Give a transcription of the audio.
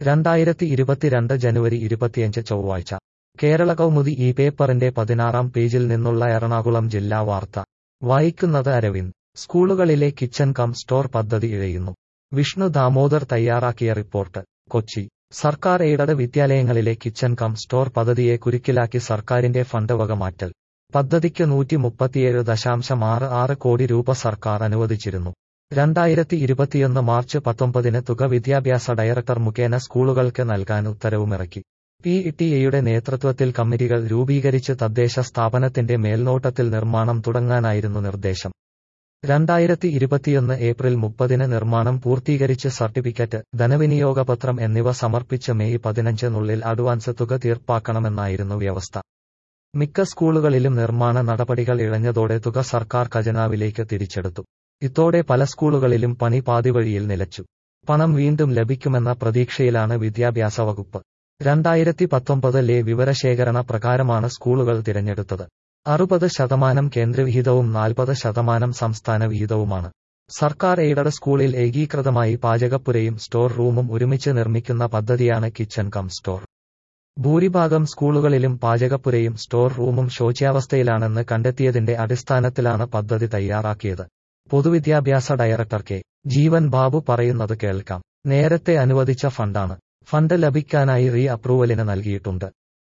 രണ്ടായിരത്തി ഇരുപത്തിരണ്ട് ജനുവരി ഇരുപത്തിയഞ്ച് ചൊവ്വാഴ്ച കേരള കൗമുദി ഈ പേപ്പറിന്റെ പതിനാറാം പേജിൽ നിന്നുള്ള എറണാകുളം ജില്ലാ വാർത്ത വായിക്കുന്നത് അരവിന്ദ് സ്കൂളുകളിലെ കിച്ചൺ കം സ്റ്റോർ പദ്ധതി ഇഴയുന്നു വിഷ്ണു ദാമോദർ തയ്യാറാക്കിയ റിപ്പോർട്ട് കൊച്ചി സർക്കാർ എയ്ഡഡ് വിദ്യാലയങ്ങളിലെ കിച്ചൺ കം സ്റ്റോർ പദ്ധതിയെ കുരുക്കിലാക്കി സർക്കാരിന്റെ ഫണ്ട് വകമാറ്റൽ പദ്ധതിക്ക് നൂറ്റി മുപ്പത്തിയേഴ് ദശാംശം ആറ് ആറ് കോടി രൂപ സർക്കാർ അനുവദിച്ചിരുന്നു രണ്ടായിരത്തി ഇരുപത്തിയൊന്ന് മാർച്ച് പത്തൊമ്പതിന് തുക വിദ്യാഭ്യാസ ഡയറക്ടർ മുഖേന സ്കൂളുകൾക്ക് നൽകാൻ ഉത്തരവുമിറക്കി പി ടി എയുടെ നേതൃത്വത്തിൽ കമ്മിറ്റികൾ രൂപീകരിച്ച് തദ്ദേശ സ്ഥാപനത്തിന്റെ മേൽനോട്ടത്തിൽ നിർമ്മാണം തുടങ്ങാനായിരുന്നു നിർദ്ദേശം രണ്ടായിരത്തി ഇരുപത്തിയൊന്ന് ഏപ്രിൽ മുപ്പതിന് നിർമ്മാണം പൂർത്തീകരിച്ച് സർട്ടിഫിക്കറ്റ് ധനവിനിയോഗപത്രം എന്നിവ സമർപ്പിച്ച് മെയ് പതിനഞ്ചിനുള്ളിൽ അഡ്വാൻസ് തുക തീർപ്പാക്കണമെന്നായിരുന്നു വ്യവസ്ഥ മിക്ക സ്കൂളുകളിലും നിർമ്മാണ നടപടികൾ ഇഴഞ്ഞതോടെ തുക സർക്കാർ ഖജനാവിലേക്ക് തിരിച്ചെടുത്തു ഇതോടെ പല സ്കൂളുകളിലും പണി പാതിവഴിയിൽ നിലച്ചു പണം വീണ്ടും ലഭിക്കുമെന്ന പ്രതീക്ഷയിലാണ് വിദ്യാഭ്യാസ വകുപ്പ് രണ്ടായിരത്തി പത്തൊമ്പതിലെ വിവരശേഖരണ പ്രകാരമാണ് സ്കൂളുകൾ തിരഞ്ഞെടുത്തത് അറുപത് ശതമാനം കേന്ദ്രവിഹിതവും നാൽപ്പത് ശതമാനം സംസ്ഥാന വിഹിതവുമാണ് സർക്കാർ എയ്ഡഡ് സ്കൂളിൽ ഏകീകൃതമായി പാചകപ്പുരയും സ്റ്റോർ റൂമും ഒരുമിച്ച് നിർമ്മിക്കുന്ന പദ്ധതിയാണ് കിച്ചൺ കം സ്റ്റോർ ഭൂരിഭാഗം സ്കൂളുകളിലും പാചകപ്പുരയും സ്റ്റോർ റൂമും ശോച്യാവസ്ഥയിലാണെന്ന് കണ്ടെത്തിയതിന്റെ അടിസ്ഥാനത്തിലാണ് പദ്ധതി തയ്യാറാക്കിയത് പൊതുവിദ്യാഭ്യാസ ഡയറക്ടർ കെ ജീവൻ ബാബു പറയുന്നത് കേൾക്കാം നേരത്തെ അനുവദിച്ച ഫണ്ടാണ് ഫണ്ട് ലഭിക്കാനായി റീ അപ്രൂവലിന് നൽകിയിട്ടുണ്ട്